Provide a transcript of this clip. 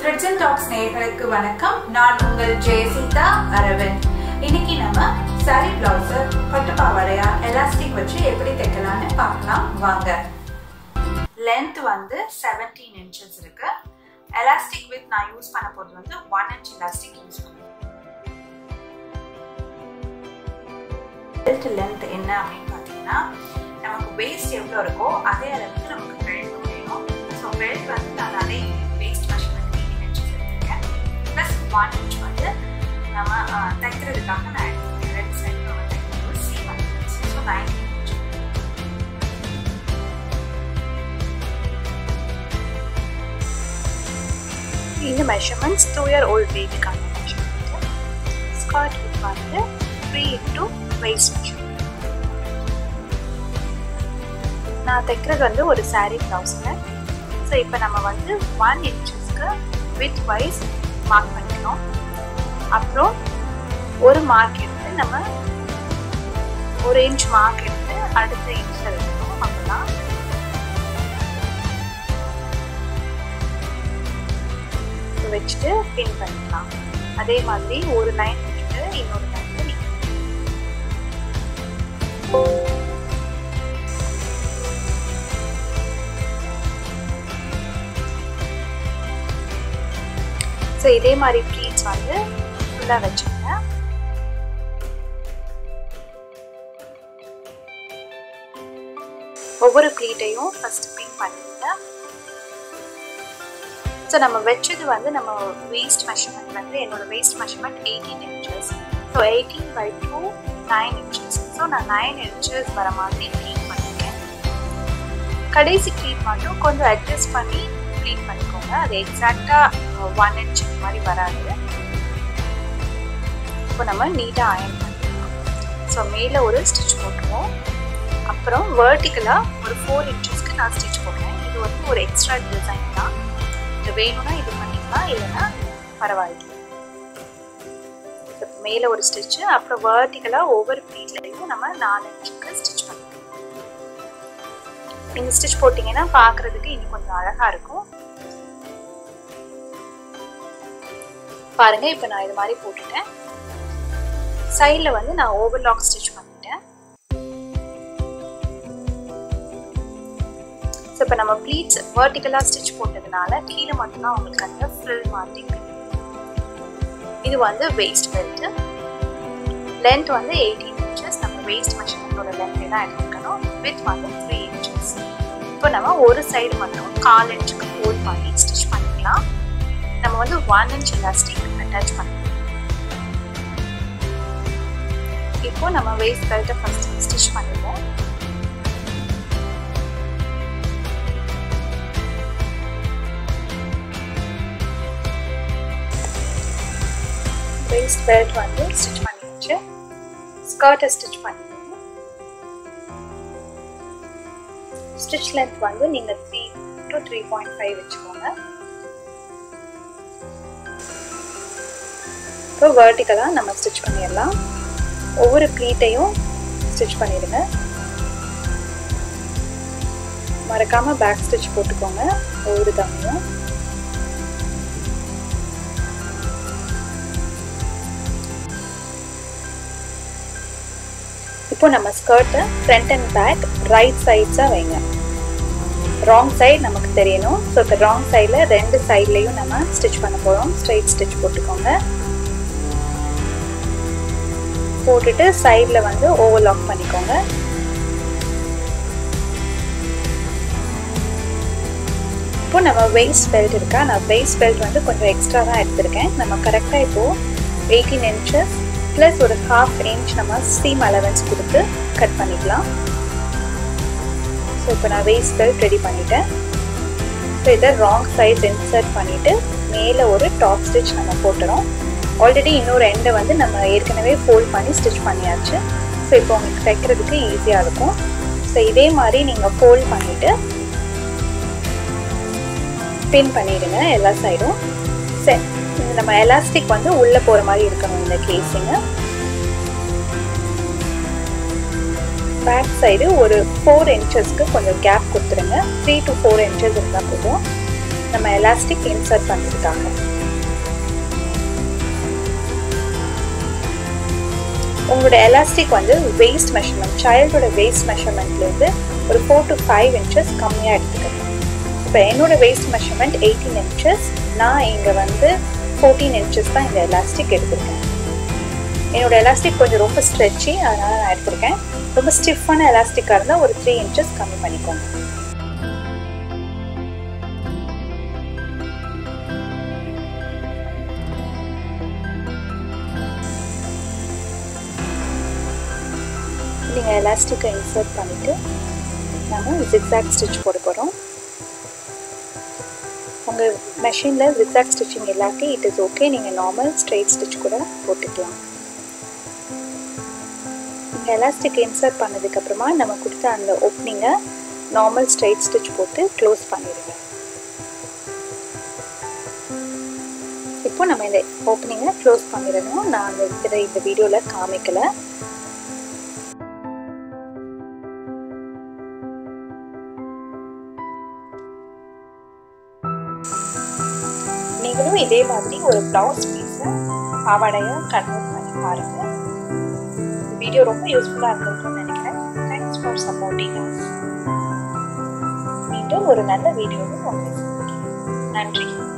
threads and tax நேயர்களுக்கு வணக்கம் நான் உங்கள் ஜெயசீதா அரவிந்த் இன்னைக்கு நம்ம சாரி பிளவுஸ் பட்டு பாவாடையா எலாஸ்டிக் வச்சு எப்படி தைக்கலாம்னு பார்க்கலாம் வாங்க லென்த் வந்து 17 இன்ச்சஸ் இருக்கு எலாஸ்டிக் வித் நான் யூஸ் பண்ண போறது வந்து ஒன் இன்ச் எலாஸ்டிக் யூஸ் பண்ணுவேன் பெல்ட் லென்த் என்ன அப்படின்னு பார்த்தீங்கன்னா நமக்கு வேஸ்ட் எவ்வளோ இருக்கோ அதே அளவுக்கு நமக்கு பெல்ட் வேணும் ஸோ பெல்ட் வந்து நான் அதே வேஸ்ட் மெஷர்மெண்ட் எயிட்டீன் இன்ச்சஸ் எடுத்திருக்கேன் ப்ளஸ் ஒன் இன்ச் வந்து நம்ம தைக்கிறதுக்காக நான் எடுத்துருக்கேன் ரெண்டு சைடு நம்ம தைக்கிறது சி ஒன் ஸோ நைன்டீன் இன்ச் இந்த மெஷர்மெண்ட்ஸ் டூ இயர் ஓல்ட் பேபிக்கான மெஷர்மெண்ட் ஸ்கர்ட் வந்து த்ரீ இன்டூ வெயிஸ்ட் மெஷர்மெண்ட் நான் தைக்கிறது வந்து ஒரு சாரீ ப்ளவுஸுங்க ஸோ இப்போ நம்ம வந்து ஒன் இன்ச்சஸ்க்கு வித் வைஸ் மார்க் பண்ணிக்கணும் அப்புறம் ஒரு மார்க் எடுத்து நம்ம ஒரு இன்ச் மார்க் எடுத்து அடுத்த இன்ச் எடுக்கணும் அப்போதான் வச்சுட்டு பின் பண்ணிக்கலாம் அதே மாதிரி ஒரு லைன் வச்சுட்டு இன்னொரு லைன்ல நிற்கணும் ஸோ இதே மாதிரி ப்ளீட்ஸ் வந்து ஃபுல்லாக வச்சுக்கோங்க ஒவ்வொரு ப்ளீட்டையும் ஃபர்ஸ்ட் பின் பண்ணிடுங்க ஸோ நம்ம வச்சது வந்து நம்ம வேஸ்ட் மெஷர்மெண்ட் வந்து என்னோட waist measurement eighteen inches so eighteen by two nine inches so நான் நைன் இன்ச்சஸ் வர மாதிரி க்ளீன் பண்ணியிருக்கேன் கடைசி க்ளீன் மட்டும் கொஞ்சம் அட்ஜஸ்ட் பண்ணி க்ளீன் பண்ணிக்கோங்க அது எக்ஸாக்டாக ஒன் இன்ச் மாதிரி வராது இப்போ நம்ம நீட்டாக அயன் பண்ணிக்கலாம் ஸோ மேலே ஒரு ஸ்டிச் போட்டுருவோம் அப்புறம் வேர்ட்டிக்கலாக ஒரு ஃபோர் இன்ச்சஸ்க்கு நான் ஸ்டிச் போடுறேன் இது வந்து ஒரு எக்ஸ்ட்ரா டிசைன் தான் இது வேணும்னா இது பண்ணிக்கலாம் இல்லைன்னா பரவாயில்ல மேலே ஒரு ஸ்டிச்சு அப்புறம் வேர்ட்டிக்கலாக ஒவ்வொரு ப்ளீட்லையும் நம்ம நாலு இன்ச்சுக்கு ஸ்டிச் பண்ணிக்கலாம் இந்த ஸ்டிச் போட்டிங்கன்னா பார்க்குறதுக்கு இன்னும் கொஞ்சம் அழகாக இருக்கும் பாருங்க இப்போ நான் இது மாதிரி போட்டுட்டேன் சைடில் வந்து நான் ஓவர்லாக் ஸ்டிச் பண்ணிட்டேன் ஸோ இப்போ நம்ம ப்ளீட்ஸ் வேர்ட்டிக்கலாக ஸ்டிச் போட்டதுனால கீழே மட்டும்தான் உங்களுக்கு அந்த ஃப்ரில் மாதிரி இது வந்து வேஸ்ட் பெல்ட் லென்த் வந்து எயிட்டீன் இன்ச்சஸ் நம்ம வேஸ்ட் மெஷர்மெண்ட்டோட லென்த்தை தான் எடுத்துக்கணும் வித் வந்து த்ரீ இன்ச்சஸ் இப்போ நம்ம ஒரு சைடு மட்டும் கால் இன்ச்சுக்கு ஃபோல்ட் பண்ணி ஸ்டிச் பண்ணிக்கலாம் நம்ம வந்து ஒன் இன்ச் எலாஸ்டிக் அட்டாச் பண்ணிக்கலாம் இப்போ நம்ம வேஸ்ட் பெல்ட்டை ஃபர்ஸ்ட் ஸ்டிச் பண்ணிடுவோம் வேஸ்ட் பெல்ட் வந்து ஸ்டிச் பண்ணியாச்சு ஸ்கர்ட்டை ஸ்டிச் பண்ணிடுவோம் ஸ்டிச் லென்த் வந்து நீங்கள் three to three point five வச்சுக்கோங்க இப்போ வேர்ட்டிக்கலாக நம்ம ஸ்டிச் பண்ணிடலாம் ஒவ்வொரு ப்ளீட்டையும் ஸ்டிச் பண்ணிடுங்க மறக்காமல் பேக் ஸ்டிச் போட்டுக்கோங்க ஒவ்வொரு தம்மையும் இப்போ நம்ம ஸ்கர்ட்டை ஃப்ரண்ட் அண்ட் பேக் ரைட் சைட்ஸாக வைங்க ராங் சைடு நமக்கு தெரியணும் ஸோ இப்போ ராங் சைடில் ரெண்டு சைட்லேயும் நம்ம ஸ்டிச் பண்ண போகிறோம் ஸ்ட்ரைட் ஸ்டிச் போட்டுக்கோங்க போட்டுட்டு சைடில் வந்து ஓவர்லாக் பண்ணிக்கோங்க இப்போ நம்ம வெயிஸ்ட் பெல்ட் இருக்கா நான் வெயிஸ்ட் பெல்ட் வந்து கொஞ்சம் எக்ஸ்ட்ரா தான் எடுத்திருக்கேன் நம்ம கரெக்டாக இப்போது எயிட்டீன் இன்ச்சஸ் ப்ளஸ் ஒரு ஹாஃப் இன்ச் நம்ம சீம் அலவன்ஸ் கொடுத்து கட் பண்ணிக்கலாம் ஸோ இப்போ நான் வேஸ்ட் பெல்ட் ரெடி பண்ணிட்டேன் ஸோ இதை ராங் சைஸ் இன்சர்ட் பண்ணிவிட்டு மேலே ஒரு டாப் ஸ்டிச் நம்ம போட்டுறோம் ஆல்ரெடி இன்னொரு எண்டை வந்து நம்ம ஏற்கனவே ஃபோல்ட் பண்ணி ஸ்டிச் பண்ணியாச்சு ஸோ இப்போ உங்களுக்கு தைக்கிறதுக்கு ஈஸியாக இருக்கும் ஸோ இதே மாதிரி நீங்கள் ஃபோல்ட் பண்ணிவிட்டு பின் பண்ணிவிடுங்க எல்லா சைடும் சரி நம்ம எலாஸ்டிக் வந்து உள்ளே போகிற மாதிரி இருக்கணும் இந்த கேஸிங்கு பேக் சைடு ஒரு ஃபோர் இன்ச்சஸ்க்கு கொஞ்சம் கேப் கொடுத்துருங்க த்ரீ டு ஃபோர் இன்ச்சஸ் இருந்தால் போதும் நம்ம எலாஸ்டிக் இன்சர்ட் பண்ணுறதுக்காக உங்களோட எலாஸ்டிக் வந்து வெயிஸ்ட் மெஷர்மெண்ட் சைல்டோட வெயிஸ்ட் மெஷர்மெண்ட்லேருந்து ஒரு ஃபோர் டு ஃபைவ் இன்ச்சஸ் கம்மியாக எடுத்துக்கணும் இப்போ என்னோட வெயிஸ்ட் மெஷர்மெண்ட் எயிட்டீன் இன்ச்சஸ் நான் இங்கே வந்து ஃபோர்டீன் இன்ச்சஸ் தான் இந்த எலாஸ்டிக் எடுத்திருக்கேன் என்னோட எலாஸ்டிக் கொஞ்சம் ரொம்ப ஸ்ட்ரெச்சி அதனால் நான் எடுத்திருக்கேன் ரொம்ப ஸ்டிஃபான எலாஸ்டிக்காக இருந்தால் ஒரு த்ரீ இன்ச்சஸ் கம்மி பண்ணிக்கோங்க நீங்கள் எலாஸ்டிக்கை இன்சர்ட் பண்ணிவிட்டு நம்ம ஜிக்ஸாக் ஸ்டிச் போட போகிறோம் உங்கள் மெஷினில் ஜிக்ஸாக் ஸ்டிச்சிங் இல்லாட்டி இட் இஸ் ஓகே நீங்கள் நார்மல் ஸ்ட்ரெயிட் ஸ்டிச் கூட போட்டுக்கலாம் நீங்கள் எலாஸ்டிக் இன்சர்ட் பண்ணதுக்கப்புறமா நம்ம கொடுத்த அந்த ஓப்பனிங்கை நார்மல் ஸ்ட்ரெயிட் ஸ்டிச் போட்டு க்ளோஸ் பண்ணிடுங்க இப்போ நம்ம இந்த ஓப்பனிங்கை க்ளோஸ் பண்ணிடணும் நான் அந்த இதை இந்த வீடியோவில் காமிக்கலை நீங்களும் இதே மாதிரி ஒரு ப்ளவுஸ் பீஸை பாவாடையாக கன்வெர்ட் பண்ணி பாருங்கள் வீடியோ ரொம்ப யூஸ்ஃபுல்லாக இருந்திருக்கும்னு நினைக்கிறேன் தேங்க்ஸ் ஃபார் சப்போர்ட்டிங் அஸ் மீண்டும் ஒரு நல்ல வீடியோவில் உங்களை நன்றி